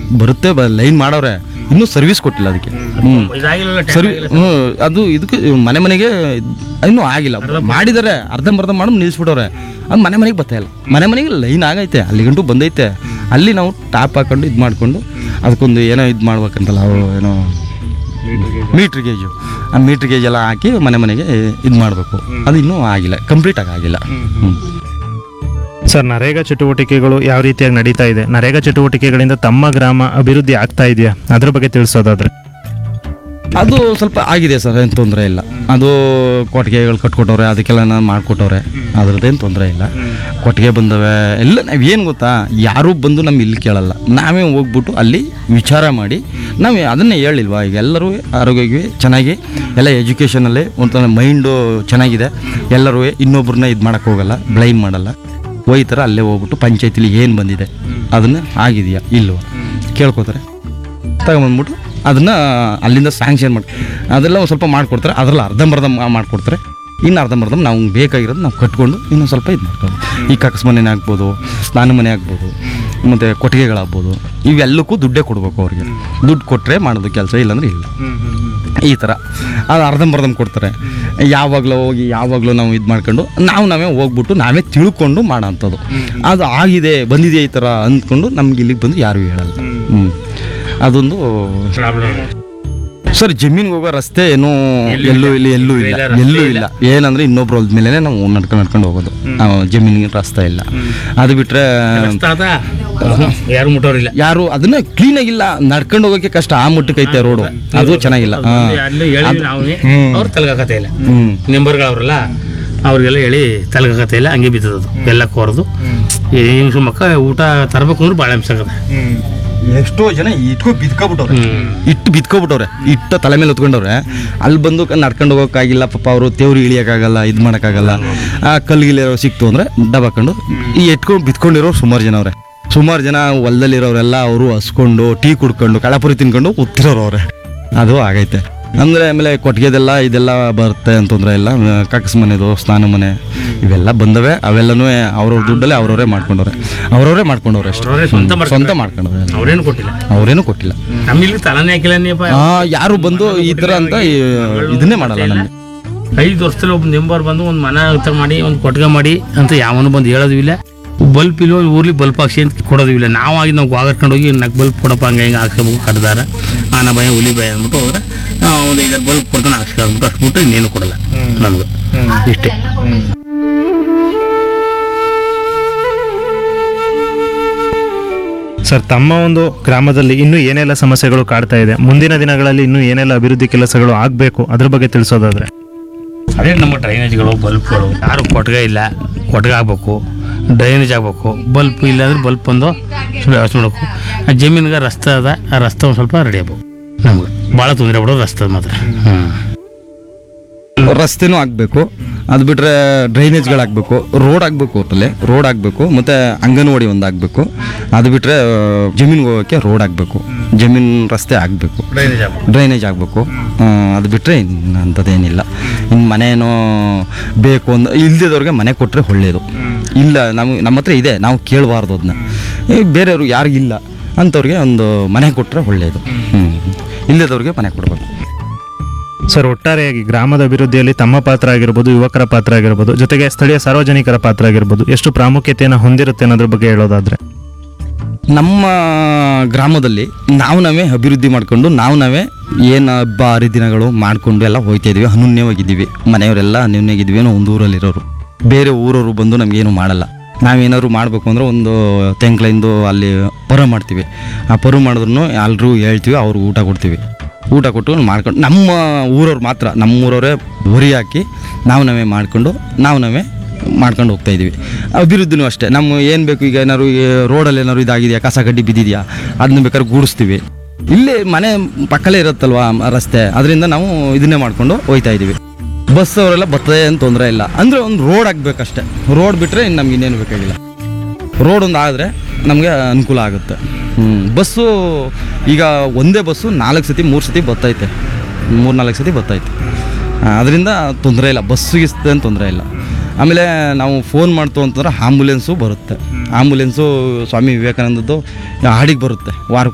ಬರುತ್ತೆ ಲೈನ್ ಮಾಡವ್ರೆ ಇನ್ನೂ ಸರ್ವಿಸ್ ಕೊಟ್ಟಿಲ್ಲ ಅದಕ್ಕೆ ಹ್ಞೂ ಇದಾಗಿಲ್ಲ ಸರಿ ಹ್ಞೂ ಅದು ಇದಕ್ಕೆ ಮನೆ ಮನೆಗೆ ಇನ್ನೂ ಆಗಿಲ್ಲ ಮಾಡಿದ್ದಾರೆ ಅರ್ಧಂಬರ್ಧ ಮಾಡಿ ನಿಲ್ಲಿಸ್ಬಿಟ್ಟವ್ರೆ ಅದು ಮನೆ ಮನೆಗೆ ಬರ್ತಾ ಇಲ್ಲ ಮನೆ ಮನೆಗೆ ಲೈನ್ ಆಗೈತೆ ಅಲ್ಲಿ ಗಂಟು ಬಂದೈತೆ ಅಲ್ಲಿ ನಾವು ಟಾಪ್ ಹಾಕೊಂಡು ಇದು ಮಾಡಿಕೊಂಡು ಅದಕ್ಕೊಂದು ಏನೋ ಇದು ಮಾಡ್ಬೇಕಂತಲ್ಲ ಅವು ಏನೋ ಮೀಟ್ರ್ ಗೇಜು ಆ ಮೀಟ್ರ್ ಗೇಜ್ ಎಲ್ಲ ಹಾಕಿ ಮನೆ ಮನೆಗೆ ಇದು ಮಾಡಬೇಕು ಅದು ಇನ್ನೂ ಆಗಿಲ್ಲ ಕಂಪ್ಲೀಟ್ ಆಗಿ ಆಗಿಲ್ಲ ಹ್ಞೂ ಸರ್ ನರೇಗಾ ಚಟುವಟಿಕೆಗಳು ಯಾವ ರೀತಿಯಾಗಿ ನಡೀತಾ ಇದೆ ನರೇಗಾ ಚಟುವಟಿಕೆಗಳಿಂದ ತಮ್ಮ ಗ್ರಾಮ ಅಭಿವೃದ್ಧಿ ಆಗ್ತಾ ಇದೆಯಾ ಅದ್ರ ಬಗ್ಗೆ ತಿಳಿಸೋದಾದ್ರೆ ಅದು ಸ್ವಲ್ಪ ಆಗಿದೆ ಸರ್ ಏನು ತೊಂದರೆ ಇಲ್ಲ ಅದು ಕೊಟ್ಟಿಗೆಗಳು ಕಟ್ಕೊಟ್ಟವ್ರೆ ಅದಕ್ಕೆಲ್ಲ ನಾನು ಮಾಡಿಕೊಟ್ಟವ್ರೆ ಅದ್ರದ್ದೇನು ತೊಂದರೆ ಇಲ್ಲ ಕೊಟ್ಟಿಗೆ ಬಂದವೆ ಎಲ್ಲ ನಾವು ಏನು ಗೊತ್ತಾ ಯಾರೂ ಬಂದು ನಮ್ಮ ಇಲ್ಲಿ ಕೇಳಲ್ಲ ನಾವೇ ಹೋಗ್ಬಿಟ್ಟು ಅಲ್ಲಿ ವಿಚಾರ ಮಾಡಿ ನಾವು ಅದನ್ನೇ ಹೇಳಿಲ್ವಾ ಈಗ ಎಲ್ಲರೂ ಆರೋಗ್ಯವಾಗಿ ಚೆನ್ನಾಗಿ ಎಲ್ಲ ಎಜುಕೇಷನಲ್ಲಿ ಒಂಥರ ಮೈಂಡು ಚೆನ್ನಾಗಿದೆ ಎಲ್ಲರೂ ಇನ್ನೊಬ್ರನ್ನ ಇದು ಮಾಡೋಕ್ಕೆ ಹೋಗಲ್ಲ ಬ್ಲೈಮ್ ಮಾಡಲ್ಲ ಹೋಯ್ತಾರೆ ಅಲ್ಲೇ ಹೋಗ್ಬಿಟ್ಟು ಪಂಚಾಯತಿಲಿ ಏನು ಬಂದಿದೆ ಅದನ್ನು ಆಗಿದೆಯಾ ಇಲ್ವಾ ಕೇಳ್ಕೊತಾರೆ ತಗೊಂಬಂದ್ಬಿಟ್ಟು ಅದನ್ನು ಅಲ್ಲಿಂದ ಸ್ಯಾಂಕ್ಷನ್ ಮಾಡಿ ಅದೆಲ್ಲ ಒಂದು ಸ್ವಲ್ಪ ಮಾಡಿಕೊಡ್ತಾರೆ ಅದರಲ್ಲಿ ಅರ್ಧಂಬರ್ಧ ಮಾ- ಮಾಡಿಕೊಡ್ತಾರೆ ಇನ್ನು ಅರ್ಧಂಬರ್ಧ ನಾವು ಬೇಕಾಗಿರೋದು ನಾವು ಕಟ್ಕೊಂಡು ಇನ್ನೊಂದು ಸ್ವಲ್ಪ ಇದು ಮಾಡ್ಕೊಂಡು ಈ ಕಕ್ಕಸ್ ಮನೆನೇ ಆಗ್ಬೋದು ಸ್ನಾನ ಮನೆ ಆಗ್ಬೋದು ಮತ್ತು ಕೊಟ್ಟಿಗೆಗಳಾಗ್ಬೋದು ಇವೆಲ್ಲಕ್ಕೂ ದುಡ್ಡೇ ಕೊಡಬೇಕು ಅವ್ರಿಗೆ ದುಡ್ಡು ಕೊಟ್ಟರೆ ಮಾಡೋದು ಕೆಲಸ ಇಲ್ಲಾಂದ್ರೆ ಇಲ್ಲ ಈ ಥರ ಅದು ಅರ್ಧಂಬರ್ಧಂ ಕೊಡ್ತಾರೆ ಯಾವಾಗಲೂ ಹೋಗಿ ಯಾವಾಗಲೂ ನಾವು ಇದು ಮಾಡ್ಕೊಂಡು ನಾವು ನಾವೇ ಹೋಗ್ಬಿಟ್ಟು ನಾವೇ ತಿಳ್ಕೊಂಡು ಮಾಡೋ ಅಂಥದ್ದು ಅದು ಆಗಿದೆ ಬಂದಿದೆ ಈ ಥರ ಅಂದ್ಕೊಂಡು ನಮ್ಗೆ ಇಲ್ಲಿಗೆ ಬಂದು ಯಾರೂ ಹೇಳಲ್ಲ ಹ್ಞೂ ಅದೊಂದು ಸರ್ ಜಮೀನ್ಗೆ ಹೋಗೋ ರಸ್ತೆ ಏನೂ ಎಲ್ಲೂ ಇಲ್ಲಿ ಎಲ್ಲೂ ಇಲ್ಲ ಎಲ್ಲೂ ಇಲ್ಲ ಏನಂದ್ರೆ ಇನ್ನೊಬ್ರು ಹೊಲ್ದ ಮೇಲೆ ನಾವು ನಡ್ಕೊಂಡು ನಡ್ಕೊಂಡು ಹೋಗೋದು ನಾವು ಜಮೀನಿಗೆ ರಸ್ತೆ ಇಲ್ಲ ಅದು ಬಿಟ್ರೆ ಯಾರು ಮುಟ್ಟೋರಿಲ್ಲ ಯಾರು ಅದನ್ನ ಕ್ಲೀನ್ ಆಗಿಲ್ಲ ನಡ್ಕೊಂಡು ಹೋಗೋಕೆ ಕಷ್ಟ ಆ ಮಟ್ಟಕ್ಕೆ ಐತೆ ರೋಡು ಅದು ಚೆನ್ನಾಗಿಲ್ಲ ಹಾ. ಅಲ್ಲಿ ಹೇಳಿ ನಾವೇ ಹ್ಮ್. ಅವ್ರು ತಲೆಗಾಕತ್ತೆ ಇಲ್ಲ ಹ್ಮ್ ಮೆಂಬರ್ಗಳವ್ರಲ್ಲ ಅವ್ರಿಗೆಲ್ಲ ಹೇಳಿ ತಲೆಗಾಕತ್ತೆ ಇಲ್ಲ ಹಂಗೆ ಬಿದ್ದದದು ಎಲ್ಲ ಕೋರ್ದು ಈ ಹೆಂಗ್ಸ್ರ ಮಕ್ಕ ಊಟ ತರಬೇಕು ಅಂದ್ರೆ ಭಾಳ ಹಿಂಸೆ ಆಗತ್ತೆ ಎಷ್ಟೋ ಜನ ಇಟ್ಕೊ ಬಿದ್ಕೊಬಿಟ್ಟವ್ರೆ ಹ್ಮ್. ಇಟ್ಟು ಬಿದ್ಕೊಬಿಟ್ಟವ್ರೆ ಇಟ್ಟ ತಲೆ ಮೇಲೆ ಹೊತ್ಕೊಂಡವ್ರೆ ಅಲ್ಲಿ ಬಂದು ಕ- ನಡ್ಕೊಂಡು ಹೋಗೋಕ್ಕಾಗಿಲ್ಲ ಪಾಪ ಅವರು ತೇವ್ರು ಇಳಿಯೋಕ್ಕಾಗಲ್ಲ ಇದು ಮಾಡೋಕ್ಕಾಗಲ್ಲ ಆ ಕಲ್ಗಿಲಿರೋ ಸಿಕ್ತು ಅಂದರೆ ಡಬಾಕೊಂಡು ಈ ಎಟ್ಕೊಂಡು ಬಿತ್ಕೊಂಡಿರೋರು ಸುಮಾರು ಜನ ಅವ್ರೆ ಸುಮಾರು ಜನ ಹೊಲದಲ್ಲಿರೋರೆಲ್ಲ ಅವರು ಹಸ್ಕೊಂಡು ಟೀ ಕುಡ್ಕೊಂಡು ಕಳಪುರಿ ತಿನ್ಕೊಂಡು ಉತ್ತಿರೋರು ಅವ್ರೆ ಅದು ಆಗೈತೆ ಅಂದರೆ ಆಮೇಲೆ ಕೊಟ್ಟಿಗೆದೆಲ್ಲ ಇದೆಲ್ಲ ಬರುತ್ತೆ ಅಂತಂದ್ರೆ ಇಲ್ಲ ಕಕ್ಕಸ್ ಮನೆದು ಸ್ನಾನ ಮನೆ ಇವೆಲ್ಲ ಬಂದವೆ ಅವೆಲ್ಲನೂ ಅವ್ರವ್ರ ದುಡ್ಡಲ್ಲಿ ಅವ್ರವರೇ ಮಾಡ್ಕೊಂಡವ್ರೆ ಅವ್ರವರೇ ಮಾಡ್ಕೊಂಡವ್ರೆ ಅಷ್ಟೇ ಅವ್ರವ್ರೇ ಸ್ವಂತ ಹ್ಮ್, ಸ್ವಂತ ಮಾಡ್ಕೊಂಡವ್ರೆ ಎಲ್ಲ. ಅವ್ರೇನು ಕೊಟ್ಟಿಲ್ಲ ಅವ್ರೇನು ಕೊಟ್ಟಿಲ್ಲ ನಮ್ಮಿಲ್ಲಿ ತಲಾನೇ ಹಾಕಿಲ್ಲ ನೀಪ್ಪ ಆ, ಯಾರು ಬಂದು ಈ ತರ ಅಂತ ಈ- ಇದನ್ನೇ ಮಾಡಲ್ಲ ನಮ್ಗೆ ಐದು ವರ್ಷದಲ್ಲಿ ಒಬ್ಬ ಮೆಂಬರ್ ಬಂದು ಒಂದು ಮನೆ ಹತ್ರ ಮಾಡಿ ಒಂದು ಕೊಟ್ಗೆ ಮಾಡಿ ಅಂತ ಯಾವನು ಬಂದು ಹೇಳೋದು ಇಲ್ಲ ಬಲ್ಪ್ ಇಲ್ಲೋ ಊರ್ಲಿ ಬಲ್ಪ್ ಹಾಕ್ಸಿ ಅಂತ ಕೊಡೋದು ಇಲ್ಲ ನಾವು ಆಗಿ ನಾವು ಗಾಗರ್ಕೊಂಡು ಹೋಗಿ ನಕ್ ಬಲ್ಪ್ ಕೊಡಪ್ಪ ಹಂಗೆ ಹಿಂಗೆ ಹಾಕ್ಸ್ಬೇಕು ಕಡ್ದಾರ ಆನ ಭಯ ಹುಲಿ ಭಯ ಅಂದ್ಬಿಟ್ಟು ಹೋದ್ರೆ ಒಂದು ಐದಾರು ಬಲ್ಪ್ ಕೊಡ್ಕೊಂಡು ಹಾಕ್ಸ್ಕೊಂಡ್ಬಿಟ್ಟು ಅಷ್ಟು ಬಿಟ್ಟು ಇನ್ನೇನು ಕೊಡಲ್ಲ ನಮ್ಗೆ ಇಷ್ಟೇ ಸರ್ ತಮ್ಮ ಒಂದು ಗ್ರಾಮದಲ್ಲಿ ಇನ್ನೂ ಏನೆಲ್ಲ ಸಮಸ್ಯೆಗಳು ಕಾಡ್ತಾ ಇದೆ ಮುಂದಿನ ದಿನಗಳಲ್ಲಿ ಇನ್ನೂ ಏನೆಲ್ಲ ಅಭಿವೃದ್ಧಿ ಕೆಲಸಗಳು ಆಗಬೇಕು ಅದ್ರ ಬಗ್ಗೆ ತಿಳಿಸೋದಾದ್ರೆ ಅದೇ ನಮ್ಮ ಡ್ರೈನೇಜ್ಗಳು ಬಲ್ಪ್ಗಳು ಯಾರು ಕೊಟ್ಗೆ ಇಲ್ಲ ಕೊಟ್ಗೆ ಆಗ್ಬೇಕು ಡ್ರೈನೇಜ್ ಆಗಬೇಕು ಬಲ್ಪ್ ಇಲ್ಲಾಂದ್ರೆ ಬಲ್ಪ್ ಬಂದು ಸ್ವಲ್ಪ ವ್ಯವಸ್ಥೆ ಮಾಡಬೇಕು ಆ ಜಮೀನಿಗೆ ರಸ್ತೆ ಅದ ಆ ರಸ್ತೆ ಒಂದು ಸ್ವಲ್ಪ ರೆಡಿ ಆಗ್ಬೇಕು ನಮ್ಗೆ ಭಾಳ ತೊಂದರೆ ಬಿಡೋದು ರಸ್ತೆ ಮಾತ್ರ ಹ್ಞೂ ರಸ್ತೆನೂ ಆಗ್ಬೇಕು ಅದು ಬಿಟ್ರೆ ಡ್ರೈನೇಜ್ಗಳು ಆಗ್ಬೇಕು ರೋಡ್ ಆಗ್ಬೇಕು ಒಟ್ಟಲ್ಲಿ ರೋಡ್ ಆಗ್ಬೇಕು ಮತ್ತೆ ಅಂಗನವಾಡಿ ಒಂದು ಆಗ್ಬೇಕು ಅದು ಬಿಟ್ರೆ ಜಮೀನ್ಗೆ ಹೋಗೋಕ್ಕೆ ರೋಡ್ ಆಗ್ಬೇಕು ಜಮೀನ್ ರಸ್ತೆ ಆಗ್ಬೇಕು ಡ್ರೈನೇಜ್ ಆಗಬೇಕು ಡ್ರೈನೇಜ್ ಆಗಬೇಕು ಅದು ಬಿಟ್ಟರೆ ಅಂಥದ್ದೇನಿಲ್ಲ ಇನ್ನು ಮನೆ ಏನೋ ಬೇಕು ಅಂದ ಇಲ್ದಿದ್ದವ್ರಿಗೆ ಮನೆ ಕೊಟ್ಟರೆ ಒಳ್ಳೆಯದು ಇಲ್ಲ ನಮಗೆ ನಮ್ಮ ಹತ್ರ ಇದೆ ನಾವು ಕೇಳಬಾರ್ದು ಅದನ್ನ ಬೇರೆಯವ್ರು ಯಾರಿಗಿಲ್ಲ ಅಂಥವ್ರಿಗೆ ಒಂದು ಮನೆ ಕೊಟ್ಟರೆ ಒಳ್ಳೆಯದು ಹ್ಞೂ ಇಲ್ಲದವ್ರಿಗೆ ಮನೆ ಕೊಡಬೇಕು ಸರ್ ಒಟ್ಟಾರೆಯಾಗಿ ಗ್ರಾಮದ ಅಭಿವೃದ್ಧಿಯಲ್ಲಿ ತಮ್ಮ ಪಾತ್ರ ಆಗಿರ್ಬೋದು ಯುವಕರ ಪಾತ್ರ ಆಗಿರ್ಬೋದು ಜೊತೆಗೆ ಸ್ಥಳೀಯ ಸಾರ್ವಜನಿಕರ ಪಾತ್ರ ಆಗಿರ್ಬೋದು ಎಷ್ಟು ಪ್ರಾಮುಖ್ಯತೆಯನ್ನು ಹೊಂದಿರುತ್ತೆ ಅನ್ನೋದ್ರ ಬಗ್ಗೆ ಹೇಳೋದಾದ್ರೆ ನಮ್ಮ ಗ್ರಾಮದಲ್ಲಿ ನಾವು ನಾವೇ ಅಭಿವೃದ್ಧಿ ಮಾಡ್ಕೊಂಡು ನಾವು ನಾವೇ ಏನು ಹಬ್ಬ ಹರಿದಿನಗಳು ಮಾಡ್ಕೊಂಡು ಎಲ್ಲ ಹೋಗ್ತಾ ಇದೀವಿ ಅನುನ್ಯವಾಗಿದ್ದೀವಿ ಮನೆಯವರೆಲ್ಲ ಅನ್ಯೋನ್ಯವಾಗಿದ್ದೀವಿ ಅನ್ನೋ ಒಂದು ಊರಲ್ಲಿರೋರು ಬೇರೆ ಊರವರು ಬಂದು ನಮಗೇನು ಮಾಡಲ್ಲ ನಾವೇನಾದ್ರು ಮಾಡಬೇಕು ಅಂದ್ರೆ ಒಂದು ತೆಂಕ್ಲಿಂದು ಅಲ್ಲಿ ಪರ ಮಾಡ್ತೀವಿ ಆ ಪರು ಮಾಡಿದ್ರು ಎಲ್ಲರೂ ಹೇಳ್ತೀವಿ ಅವ್ರಿಗೆ ಊಟ ಕೊಡ್ತೀವಿ ಊಟ ಕೊಟ್ಟು ಮಾಡ್ಕೊಂಡು ನಮ್ಮ ಊರವ್ರು ಮಾತ್ರ ನಮ್ಮ ಊರವರೇ ಹೊರಿ ಹಾಕಿ ನಾವು ನಾವೇ ಮಾಡ್ಕೊಂಡು ನಾವು ನಾವೇ ಮಾಡ್ಕೊಂಡು ಹೋಗ್ತಾ ಇದೀವಿ ಅಭಿವೃದ್ಧಿನೂ ಅಷ್ಟೇ ನಮ್ಮ ಏನು ಬೇಕು ಈಗ ಏನಾದ್ರು ಈ ರೋಡಲ್ಲಿ ಏನಾದ್ರು ಇದಾಗಿದೆಯಾ ಕಸ ಗಡ್ಡಿ ಬಿದ್ದಿದೆಯಾ ಅದನ್ನ ಬೇಕಾದ್ರೆ ಗೂಡಿಸ್ತೀವಿ ಇಲ್ಲೇ ಮನೆ ಪಕ್ಕಲೇ ಇರುತ್ತಲ್ವಾ ಮ- ರಸ್ತೆ ಅದರಿಂದ ನಾವು ಇದನ್ನೇ ಮಾಡ್ಕೊಂಡು ಹೋಗ್ತಾ ಇದೀವಿ ಬಸ್ ಅವರೆಲ್ಲ ಬರ್ತದೆ ಅಂತ ತೊಂದರೆ ಇಲ್ಲ ಅಂದರೆ ಒಂದು ರೋಡ್ ಆಗಬೇಕಷ್ಟೆ ರೋಡ್ ಬಿಟ್ಟರೆ ಇನ್ನು ನಮ್ಗೆ ಇನ್ನೇನು ಬೇಕಾಗಿಲ್ಲ ರೋಡ್ ಒಂದು ಆದರೆ ನಮಗೆ ಅನುಕೂಲ ಆಗುತ್ತೆ ಹ್ಞೂ ಬಸ್ಸು ಈಗ ಒಂದೇ ಬಸ್ಸು ನಾಲ್ಕು ಸತಿ ಮೂರು ಸತಿ ಬರ್ತೈತೆ ಮೂರು ನಾಲ್ಕು ಸತಿ ಬರ್ತೈತೆ ಅದರಿಂದ ತೊಂದರೆ ಇಲ್ಲ ಬಸ್ಸಿಗೆ ಅಂತ ತೊಂದರೆ ಇಲ್ಲ ಆಮೇಲೆ ನಾವು ಫೋನ್ ಮಾಡ್ತು ಅಂತಂದ್ರೆ ಆಂಬುಲೆನ್ಸು ಬರುತ್ತೆ ಆಂಬುಲೆನ್ಸು ಸ್ವಾಮಿ ವಿವೇಕಾನಂದದ್ದು ಹಾಡಿಗೆ ಬರುತ್ತೆ ವಾರ